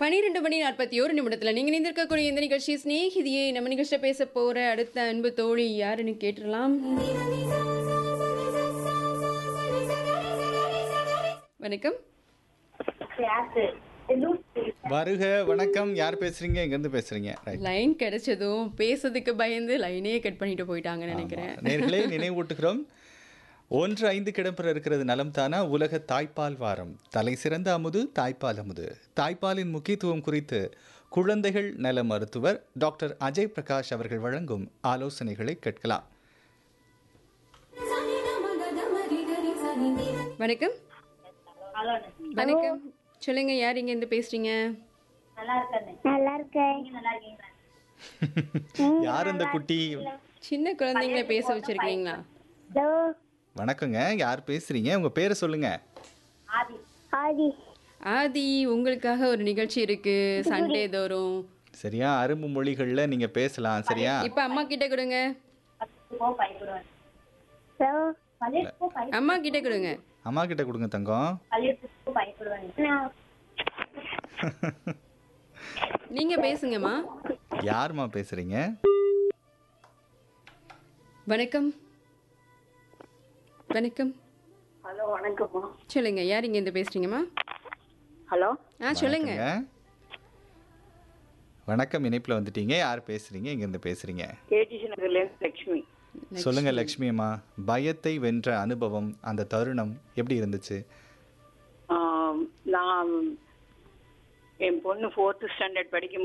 பனிரெண்டு மணி நாற்பத்தி ஒரு நிமிடத்தில் நீங்கள் நிந்திருக்கக்கூடிய இந்த நிகழ்ச்சி ஸ்நேகிதியை நம்ம நிகழ்ச்சியில் பேச போகிற அடுத்த அன்பு தோழி யாருன்னு கேட்டுடலாம் வணக்கம் வருக வணக்கம் யார் பேசுறீங்க எங்கேருந்து பேசுறீங்க ரைட் லைன் கிடைச்சதும் பேசுறதுக்கு பயந்து லைனே கட் பண்ணிட்டு போயிட்டாங்கன்னு நினைக்கிறேன் நேர்களே நினைவூட்டுகிறோம் ஒன்று ஐந்து கிடம்பெற இருக்கிறது நலம் தானா உலக தாய்ப்பால் வாரம் தலை சிறந்த அமுது தாய்ப்பால் அமுது தாய்ப்பாலின் முக்கியத்துவம் குறித்து குழந்தைகள் நல மருத்துவர் டாக்டர் அஜய் பிரகாஷ் அவர்கள் வழங்கும் ஆலோசனைகளை கேட்கலாம் வணக்கம் வணக்கம் சொல்லுங்க யார் இங்க இருந்து பேசுறீங்க நல்லா இருக்கேன் யார் இந்த குட்டி சின்ன குழந்தைங்கள பேச வச்சிருக்கீங்களா ஹலோ வணக்கங்க யார் பேசுறீங்க உங்க பேரை சொல்லுங்க ஆதி ஆதி உங்களுக்காக ஒரு நிகழ்ச்சி இருக்கு சண்டே தோறும் சரியா அரும்பு மொழிகள்ல நீங்க பேசலாம் சரியா இப்ப அம்மா கிட்ட கொடுங்க ஹலோ அம்மா கிட்ட கொடுங்க அம்மா கிட்ட கொடுங்க தங்கம் நான் நீங்க பேசுங்கம்மா யாரும்மா பேசுறீங்க வணக்கம் வணக்கம் ஹலோ வணக்கம்மா சொல்லுங்க யார் இங்க இருந்து பேசுறீங்கம்மா ஹலோ ஆ சொல்லுங்க வணக்கங்க. வணக்கம் இணைப்புல வந்துட்டீங்க யார் பேசுறீங்க எங்க இருந்து பேசுறீங்க கேடிசி நகர்லேருந்து லக்ஷ்மி சொல்லுங்க லக்ஷ்மி அம்மா பயத்தை வென்ற அனுபவம் அந்த தருணம் எப்படி இருந்துச்சு ஆம், நான் என் பொண்ணு ஃபோர்த்து ஸ்டாண்டர்ட் படிக்கும்